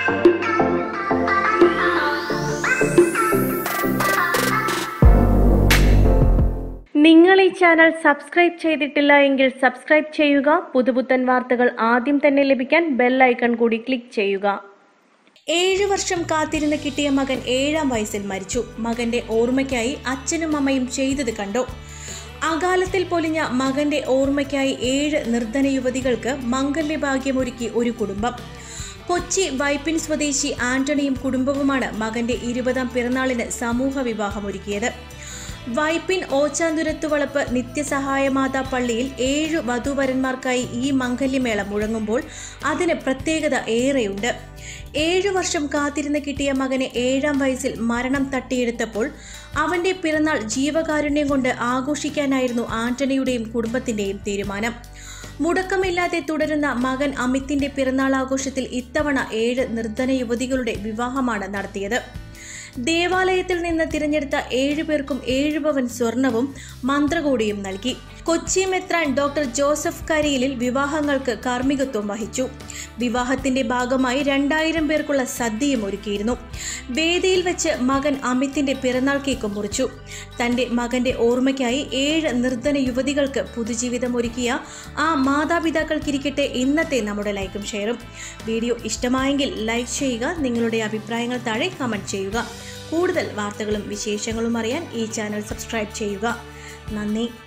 നിങ്ങൾ ഈ channel subscribe ചെയ്തിട്ടില്ല എങ്കിൽ സബ്സ്ക്രൈബ് ചെയ്യുക പുതുപുത്തൻ വാർത്തകൾ ആദ്യം തന്നെ ലഭിക്കാൻ ബെൽ ഐക്കൺ കൂടി ക്ലിക്ക് ചെയ്യുക ഏഴു വർഷം കാത്തിരുന്ന് കിട്ടിയ മകൻ ഏഴാം വയസ്സിൽ മരിച്ചു മകന്റെ ഓർമ്മയ്ക്കായി അച്ഛനും അമ്മയും ചെയ്തത് കണ്ടു അകാലത്തിൽ പൊലിഞ്ഞ മകന്റെ ഓർമ്മയ്ക്കായി ഏഴ് നിർധന യുവതികൾക്ക് മംഗല്യഭാഗ്യമൊരുക്കി ഒരു കുടുംബം കൊച്ചി വൈപ്പിൻ സ്വദേശി ആന്റണിയും കുടുംബവുമാണ് മകന്റെ ഇരുപതാം പിറന്നാളിന് സമൂഹ വിവാഹമൊരുക്കിയത് വൈപ്പിൻ ഓച്ചാന്തുരത്തുവളപ്പ് നിത്യസഹായമാതാ പള്ളിയിൽ ഏഴു വധൂവരന്മാർക്കായി ഈ മംഗല്യമേള മുഴങ്ങുമ്പോൾ അതിന് പ്രത്യേകത ഏറെയുണ്ട് ഏഴു വർഷം കാത്തിരുന്ന് കിട്ടിയ മകനെ ഏഴാം വയസ്സിൽ മരണം തട്ടിയെടുത്തപ്പോൾ അവന്റെ പിറന്നാൾ ജീവകാരുണ്യം കൊണ്ട് ആഘോഷിക്കാനായിരുന്നു ആന്റണിയുടെയും കുടുംബത്തിന്റെയും തീരുമാനം മുടക്കമില്ലാതെ തുടരുന്ന മകൻ അമിത്തിന്റെ പിറന്നാൾ ആഘോഷത്തിൽ ഇത്തവണ ഏഴ് നിർധന യുവതികളുടെ വിവാഹമാണ് നടത്തിയത് ദേവാലയത്തിൽ നിന്ന് തിരഞ്ഞെടുത്ത ഏഴു പേർക്കും ഏഴ് പവൻ സ്വർണവും മന്ത്രകോടിയും നൽകി കൊച്ചി മെത്രാൻ ഡോക്ടർ ജോസഫ് കരിയിലിൽ വിവാഹങ്ങൾക്ക് കാർമ്മികത്വം വഹിച്ചു വിവാഹത്തിന്റെ ഭാഗമായി രണ്ടായിരം പേർക്കുള്ള സദ്യയും ഒരുക്കിയിരുന്നു വേദിയിൽ വെച്ച് മകൻ അമിത്തിന്റെ പിറന്നാൾ കേക്ക് മുറിച്ചു തന്റെ മകന്റെ ഓർമ്മയ്ക്കായി ഏഴ് നിർധന യുവതികൾക്ക് പുതുജീവിതം ഒരുക്കിയ ആ മാതാപിതാക്കൾക്കിരിക്കട്ടെ ഇന്നത്തെ നമ്മുടെ ലൈക്കും ഷെയറും വീഡിയോ ഇഷ്ടമായെങ്കിൽ ലൈക്ക് ചെയ്യുക നിങ്ങളുടെ അഭിപ്രായങ്ങൾ താഴെ കമന്റ് ചെയ്യുക കൂടുതൽ വാർത്തകളും വിശേഷങ്ങളും അറിയാൻ ഈ ചാനൽ സബ്സ്ക്രൈബ് ചെയ്യുക നന്ദി